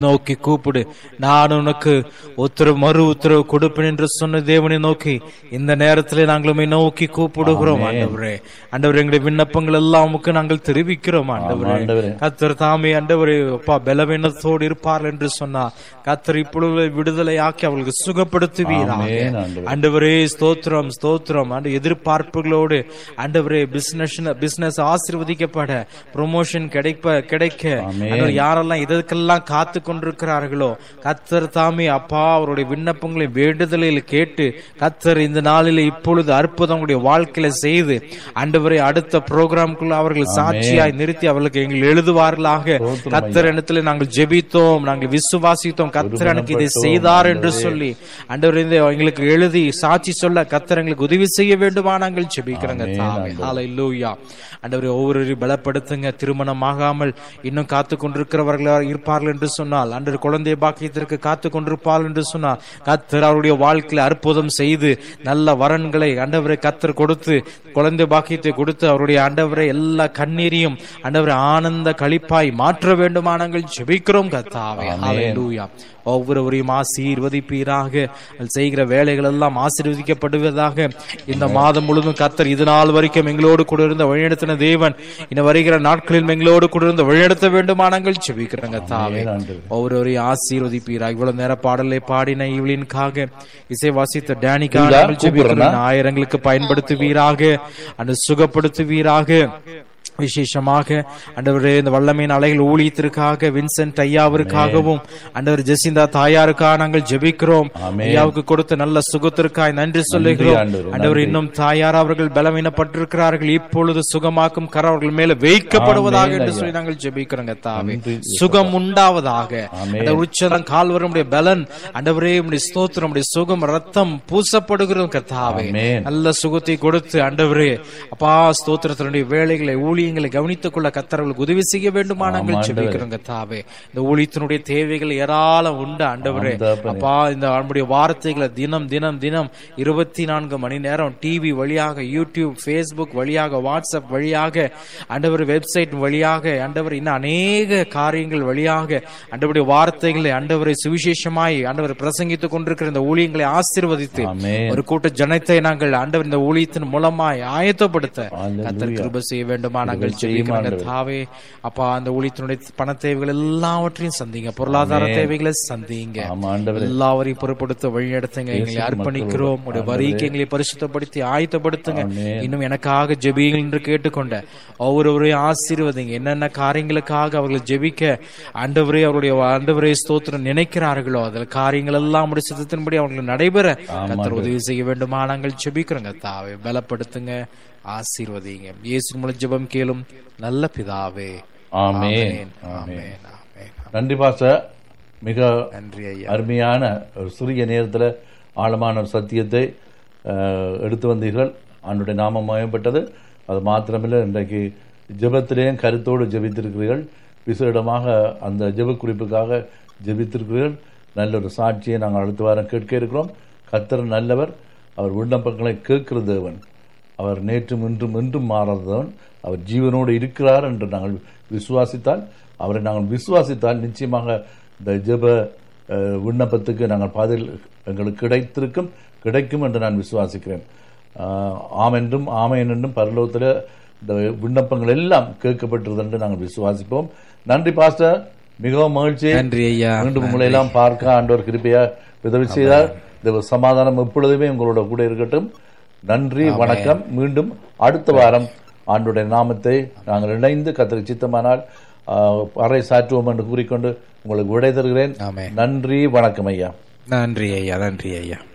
நோக்கி கூப்பிடு நான் உனக்கு உத்தரவு மறு உத்தரவு கொடுப்பேன் என்று சொன்ன தேவனை நோக்கி இந்த நேரத்திலே நாங்கள் உம்மை நோக்கி கூப்பிடுகிறோம் ஆண்டவரே ஆண்டவரே எங்களுடைய விண்ணப்பங்கள் எல்லாம் உமக்கு நாங்கள் தெரிவிக்கிறோம் ஆண்டவரே ஆண்டவரே. கத்தர் தாமே ஆண்டவரே அப்பா பலவீனத்தோடு இருப்பார்கள் என்று சொன்னார் கத்தர் இப்பொழுது விடுதலையாக்கி அவர்களுக்கு சுகப்படுத்துவீராக ஆமென், ஆண்டவரே. ஆண்டவரே ஸ்தோத்திரம் ஸ்தோத்திரம் ஆண்டு எதிர்பார்ப்புகளோடு ஆண்டவரே பிசினஸ் பிசினஸ் ஆசீர்வதிக்கப்பட ப்ரொமோஷன் கிடைப்ப கிடைக்க ஆமென். ஆண்டவர் யாரெல்லாம் இதற்கெல்லாம் காத்து கொண்டிருக்கிறார்களோ கத்தர் தாமே அப்பா அவருடைய விண்ணப்பங்களை வேண்டுதலில் கேட்டு கத்தர் இந்த நாளில் இப்பொழுது அற்புதம் உங்களுடைய வாழ்க்கையில செய்து ஆண்டவரை அடுத்த ப்ரோக்ராம்குள்ள அவர்கள் சாட்சியாய் நிறுத்தி அவர்களுக்கு எங்கள் எழுதுவார்களாக கத்தர் இடத்துல நாங்கள் ஜெபித்தோம் நாங்கள் விசுவாசித்தோம் கத்தர் எனக்கு இதை செய்தார் என்று சொல்லி ஆண்டவர் இந்த எங்களுக்கு எழுதி சாட்சி சொல்ல கத்தர் எங்களுக்கு உதவி செய்ய வேண்டுமா நாங்கள் ஜெபிக்கிறோங்க தாமே ஹalleluya ஆண்டவரே ஒவ்வொருவரையும் பலப்படுத்துங்க திருமணம் ஆகாமல் இன்னும் காத்து கொண்டிருக்கிறவர்களா இருப்பார்கள் என்று சொன்னால் ஆண்டவர் குழந்தை பாக்கியத்திற்கு காத்து கொண்டிருப்பார்கள் என்று சொன்னால் கத்தர் அவருடைய வாழ்க்கையில அற்புதம் செய்து நல்ல வரன்களை ஆண்டவரை கத்தர் கொடுத்து குழந்தை பாக்கியத்தை கொடுத்து அவருடைய ஆண்டவரை எல்லா கண்ணீரையும் ஆண்டவரை ஆனந்த களிப்பாய் மாற்ற வேண்டுமா நாங்கள் ஜெபிக்கிறோம் கத்தாவே ஹalleluya ஒவ்வொருவரையும் ஆசீர்வதிப்பீராக அதில் செய்கிற வேலைகள் எல்லாம் ஆசீர்வதிக்கப்படுவதாக இந்த மாதம் முழுவதும் கத்தர் இது நாள் வரைக்கும் எங்களோடு கூட இருந்த வழிநடத்தின தேவன் இன்னும் வருகிற நாட்களில் எங்களோடு கூட இருந்து வழிநடத்த வேண்டுமானங்கள் செபிக்கிறங்க தாவே ஆண்டவரே. ஒவ்வொருவரையும் ஆசீர்வதிப்பீராக இவ்வளவு நேர பாடலை பாடின இவளின்காக இசை வாசித்த டேனிக்காக இல்ல, நாங்கள் ஜெபிக்கிறோம். கூப்பிடுறேனா? ஆயிரங்களுக்கு பயன்படுத்துவீராக அந்த சுகப்படுத்துவீராக விசேஷமாக ஆண்டவரே இந்த வல்லமையின் அலைகள் ஊழியத்திற்காக வின்சென்ட் ஐயாவிற்காகவும் ஆண்டவர் ஜெசிந்தா தாயாருக்காக நாங்கள் ஜெபிக்கிறோம் ஆமென். ஐயாவுக்கு கொடுத்த நல்ல சுகத்திற்காய் நன்றி சொல்லுகிறோம் ஆண்டவரே, ஆண்டவர் நன்றி. இன்னும் தாயார் அவர்கள் பலவீனப்பட்டிருக்கிறார்கள் இப்பொழுது சுகமாக்கும் கர அவர்கள் மேல வைக்கப்படுவதாக ஆமென், என்று ஐயா. சொல்லி நாங்கள் ஜெபிக்கிறோங்க தாவே நன்றி, சுகம் உண்டாவதாக ஆமென். அந்த உச்சரம் கால் வரும்டைய பலன் ஆண்டவரே உம்முடைய ஸ்தோத்திரம் உம்முடைய சுகம் ரத்தம் பூசப்படுகிறோம் கத்தாவே ஆமென். நல்ல சுகத்தை கொடுத்து ஆண்டவரே அப்பா ஸ்தோத்திரத்தினுடைய வேலைகளை ஊழியங்களை கவனித்துக் கொள்ள கத்தர்களுக்கு உதவி செய்ய வேண்டுமா நாங்கள் ஆமா, ஜெபிக்கிறோம் கத்தாவே இந்த ஊழியத்தினுடைய தேவைகள் ஏராளம் உண்டு ஆண்டவரே ஆம், தகப்பனே. அப்பா இந்த நம்முடைய வார்த்தைகளை தினம் தினம் தினம் இருபத்தி நான்கு மணி நேரம் டிவி வழியாக யூடியூப் ஃபேஸ்புக் வழியாக வாட்ஸ்அப் வழியாக ஆண்டவர் வெப்சைட் வழியாக ஆண்டவர் இன்னும் அநேக காரியங்கள் வழியாக ஆண்டவருடைய வார்த்தைகளை ஆண்டவரை சுவிசேஷமாய் ஆண்டவர் பிரசங்கித்துக் கொண்டிருக்கிற இந்த ஊழியங்களை ஆசீர்வதித்து ஆமென். ஒரு கூட்ட ஜனத்தை நாங்கள் ஆண்டவர் இந்த ஊழியத்தின் மூலமாய் ஆயத்தப்படுத்த Hallelujah. கத்தர் கிருபை செய்ய வேண்டுமா நாங்கள் கிருபை செய்யும் ஜெபிக்கிறோங்க ஆண்டவரே. தாவே அப்பா அந்த ஊழியத்தினுடைய பண தேவைகள் எல்லாவற்றையும் சந்திங்க பொருளாதார ஆமென். தேவைகளை சந்திங்க ஆமா ஆண்டவரே எல்லாவரையும் பொறுப்படுத்த வழிநடத்துங்க எங்களை இயேசு அர்ப்பணிக்கிறோம் மக்களோடு உடைய வரிக்கு எங்களை பரிசுத்தப்படுத்தி ஆயத்தப்படுத்துங்க ஆமென். இன்னும் எனக்காக ஜெபியுங்கள் என்று கேட்டுக்கொண்ட ஒவ்வொருவரையும் ஆசீர்வதிங்க என்னென்ன காரியங்களுக்காக அவர்கள் ஜெபிக்க ஆண்டவரே அவருடைய ஆண்டவரே ஸ்தோத்திரம் நினைக்கிறார்களோ அதில் காரியங்கள் எல்லாம் உடைய சித்தத்தின்படி அவங்களுக்கு நடைபெற கத்தர் உதவி செய்ய வேண்டுமா நாங்கள் ஜெபிக்கிறோங்க தாவே பலப்படுத்துங்க ஆசீர்வதிங்க இயேசு மூலம் ஜெபம் கேளும் நல்ல பிதாவே ஆமென் ஆமென் ஆமென் ஆமென் நன்றி பாஸ்டர் மிக நன்றி ஐயா அருமையான ஒரு சிறிய நேரத்தில் ஆழமான ஒரு சத்தியத்தை அஹ், எடுத்து வந்தீர்கள் ஆண்டுடைய நாமம் மயப்பட்டது அது மாத்திரமில்லை இன்றைக்கு ஜெபத்திலேயும் கருத்தோடு ஜெபித்திருக்கிறீர்கள் விசேடமாக அந்த ஜெப குறிப்புக்காக ஜெபித்திருக்கிறீர்கள் நல்ல ஒரு சாட்சியை நாங்கள் அடுத்த வாரம் கேட்க இருக்கிறோம் கர்த்தர் நல்லவர் அவர் விண்ணப்பங்களை கேட்கிற தேவன் அவர் நேற்றும் இன்றும் என்றும் மாறாதவன் அவர் ஜீவனோடு இருக்கிறார் என்று நாங்கள் விசுவாசித்தால் அவரை நாங்கள் விசுவாசித்தால் நிச்சயமாக இந்த ஜெப அஹ், விண்ணப்பத்துக்கு நாங்கள் பதில் எங்களுக்கு கிடைத்திருக்கும் கிடைக்கும் என்று நான் விசுவாசிக்கிறேன் ஆஹ், ஆம் என்றும் ஆமையன் என்றும் பரலோகத்தில் இந்த விண்ணப்பங்கள் எல்லாம் கேட்கப்பட்டிருது என்று நாங்கள் விசுவாசிப்போம் நன்றி பாஸ்டர் மிகவும் மகிழ்ச்சி நன்றி ஐயா மீண்டும் உங்களை எல்லாம் பார்க்க ஆண்டவர் கிருபையா உதவி செய்தார் இந்த சமாதானம் எப்பொழுதுமே உங்களோட கூட இருக்கட்டும் நன்றி வணக்கம் மீண்டும் அடுத்த வாரம் ஆண்டுடைய நாமத்தை நாங்கள் இணைந்து கத்திரி சித்தமானால் ஆஹ், அறை சாற்றுவோம் என்று கூறிக்கொண்டு உங்களுக்கு விடை தருகிறேன் ஆமென் நன்றி வணக்கம் ஐயா நன்றி ஐயா நன்றி ஐயா